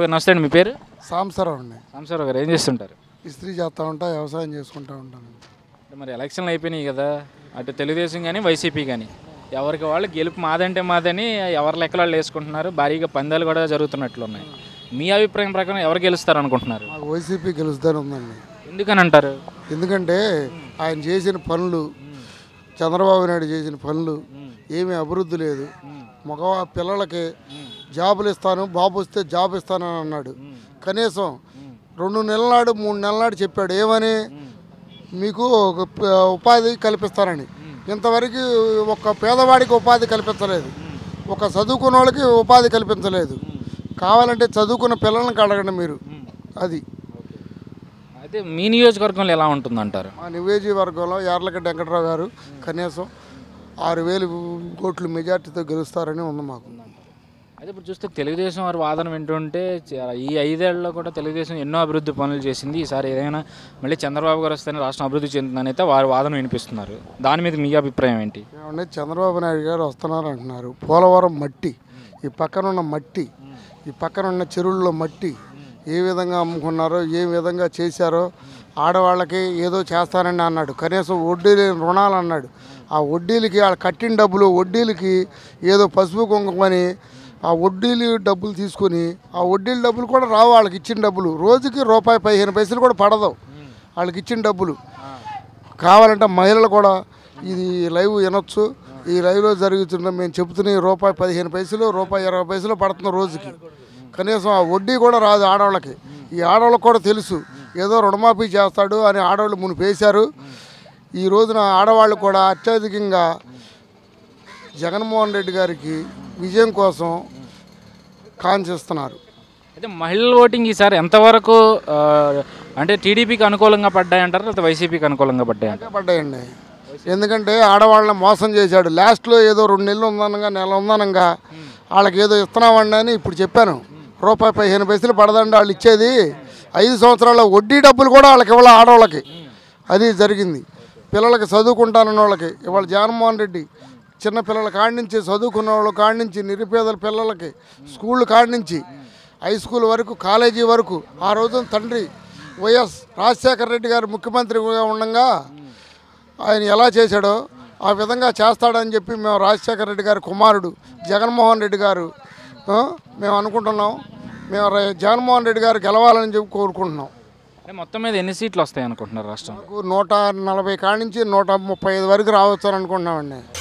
గారు నమస్తే అండి మీ పేరు సాంసరావు అండి సాంబశివరావు గారు ఏం చేస్తుంటారు ఇస్త్రీ చేస్తూ ఉంటా వ్యవసాయం చేసుకుంటూ ఉంటాను అంటే మరి ఎలక్షన్లు అయిపోయినాయి కదా అటు తెలుగుదేశం కానీ వైసీపీ కానీ ఎవరికి వాళ్ళు గెలుపు మాదంటే మాదని ఎవరి లెక్కలు వాళ్ళు వేసుకుంటున్నారు భారీగా పందాలు కూడా జరుగుతున్నట్లు ఉన్నాయి మీ అభిప్రాయం ప్రకారం ఎవరు గెలుస్తారు అనుకుంటున్నారు మాకు వైసీపీ గెలుస్తూనే ఉందండి ఎందుకని అంటారు ఎందుకంటే ఆయన చేసిన పనులు చంద్రబాబు నాయుడు చేసిన పనులు ఏమీ అభివృద్ధి లేదు మగ పిల్లలకి జాబులు ఇస్తాను బాబు వస్తే జాబ్ ఇస్తానని అన్నాడు కనీసం రెండు నెలల నాడు మూడు నెలల నాడు చెప్పాడు ఏమని మీకు ఒక ప- ఉపాధి కల్పిస్తానని ఇంతవరకు ఒక పేదవాడికి ఉపాధి కల్పించలేదు ఒక చదువుకున్న వాళ్ళకి ఉపాధి కల్పించలేదు కావాలంటే చదువుకున్న పిల్లల్ని అడగండి మీరు అది అయితే మీ నియోజకవర్గంలో ఎలా ఉంటుందంటారు మా నియోజకవర్గంలో యార్లగడ్డ వెంకటరావు గారు కనీసం ఆరు వేలు కోట్లు మెజార్టీతో గెలుస్తారని ఉంది మాకు అయితే ఇప్పుడు చూస్తే తెలుగుదేశం వారి వాదన వింటుంటే చ- ఈ ఐదేళ్లలో కూడా తెలుగుదేశం ఎన్నో అభివృద్ధి పనులు చేసింది ఈసారి ఏదైనా మళ్ళీ చంద్రబాబు గారు వస్తేనే రాష్ట్రం అభివృద్ధి చెందుతుందని అయితే వారి వాదన వినిపిస్తున్నారు దాని మీద మీ అభిప్రాయం ఏంటి ఏమంటే చంద్రబాబు నాయుడు గారు వస్తున్నారు అంటున్నారు పోలవరం మట్టి ఈ పక్కన ఉన్న మట్టి ఈ పక్కన ఉన్న చెరువుల్లో మట్టి ఏ విధంగా అమ్ముకున్నారో ఏ విధంగా చేశారో ఆడవాళ్ళకి ఏదో చేస్తానని అన్నాడు కనీసం వడ్డీ లేని రుణాలు అన్నాడు ఆ వడ్డీలకి ఆ కట్టిన డబ్బులు వడ్డీలకి ఏదో పసుపు కుంకుమని ఆ వడ్డీలు డబ్బులు తీసుకొని ఆ వడ్డీల డబ్బులు కూడా రావు వాళ్ళకి ఇచ్చిన డబ్బులు రోజుకి రూపాయి పదిహేను పైసలు కూడా పడదు వాళ్ళకి ఇచ్చిన డబ్బులు కావాలంటే మహిళలు కూడా ఇది లైవ్ వినొచ్చు ఈ లైవ్లో జరుగుతున్న మేము చెబుతున్న ఈ రూపాయి పదిహేను పైసలు రూపాయి ఇరవై పైసలు పడుతున్న రోజుకి కనీసం ఆ వడ్డీ కూడా రాదు ఆడవాళ్ళకి ఈ ఆడవాళ్ళకి కూడా తెలుసు ఏదో రుణమాఫీ చేస్తాడు అని ఆడవాళ్ళు మునిపేశారు ఈ రోజున ఆడవాళ్ళు కూడా అత్యధికంగా జగన్మోహన్ రెడ్డి గారికి విజయం కోసం కాంక్షిస్తున్నారు అయితే మహిళల ఓటింగ్ ఈసారి ఎంతవరకు ఆ, అంటే టీడీపీకి అనుకూలంగా పడ్డాయంటారా లేకపోతే వైసీపీకి అనుకూలంగా పడ్డాయంటారు పడ్డాయండి ఎందుకంటే ఆడవాళ్ళని మోసం చేశాడు లాస్ట్లో ఏదో రెండు నెలలు ఉందనగా నెల ఉందనగా వాళ్ళకి ఏదో ఇస్తున్నామండి అని ఇప్పుడు చెప్పాను రూపాయి పదిహేను పైసలు పడదండి వాళ్ళు ఇచ్చేది ఐదు సంవత్సరాల వడ్డీ డబ్బులు కూడా వాళ్ళకి ఇవ్వాలి ఆడవాళ్ళకి అది జరిగింది పిల్లలకి చదువుకుంటానన్న వాళ్ళకి ఇవాళ జగన్మోహన్ రెడ్డి చిన్న పిల్లల కాడి నుంచి చదువుకున్న వాళ్ళ కాడి నుంచి నిరుపేదల పిల్లలకి స్కూల్ కాడి నుంచి హై స్కూల్ వరకు కాలేజీ వరకు ఆ రోజున తండ్రి వైఎస్ రాజశేఖర రెడ్డి గారు ముఖ్యమంత్రిగా ఉండగా ఆయన ఎలా చేశాడో ఆ విధంగా చేస్తాడని చెప్పి మేము రాజశేఖర రెడ్డి గారి కుమారుడు జగన్మోహన్ రెడ్డి గారు ఆ, మేము అనుకుంటున్నాం మేము ర- జగన్మోహన్ రెడ్డి గారు గెలవాలని చెప్పి కోరుకుంటున్నాం అంటే మొత్తం మీద ఎన్ని సీట్లు వస్తాయి అనుకుంటున్నారు రాష్ట్రం మాకు నూట నలభై కాడి నుంచి నూట ముప్పై ఐదు వరకు రావచ్చు అని అనుకుంటున్నామండి